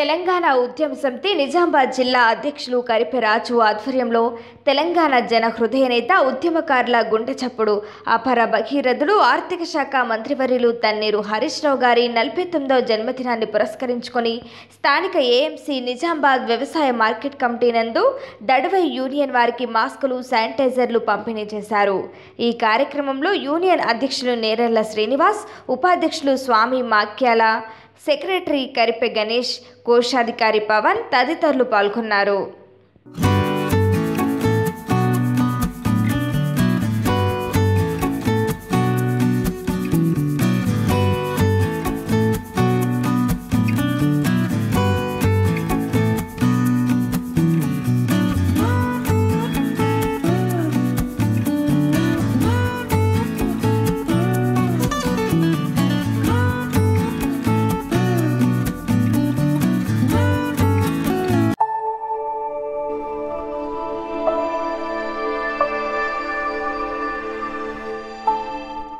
తెలంగాణ ఉద్యమ సమితి నిజామాబాద్ జిల్లా అధ్యక్షులు కరిపె రాజు ఆధ్వర్యంలో తెలంగాణ జన హృదయ నేత ఉద్యమకారుల గుండె చప్పుడు అపర భగీరథుడు ఆర్థిక శాఖ మంత్రివర్యులు తన్నీరు హరీష్ రావు గారి నలభై తొమ్మిదవ జన్మదినాన్ని పురస్కరించుకొని స్థానిక ఏఎంసీ నిజామాబాద్ వ్యవసాయ మార్కెట్ కమిటీ నందు దడవై యూనియన్ వారికి మాస్కులు శానిటైజర్లు పంపిణీ చేశారు ఈ కార్యక్రమంలో యూనియన్ అధ్యక్షులు నేరెళ్ల శ్రీనివాస్ ఉపాధ్యక్షులు స్వామి మాక్యాల సెక్రటరీ కరిపె గణేష్ కోశాధికారి పవన్ తదితరులు పాల్గొన్నారు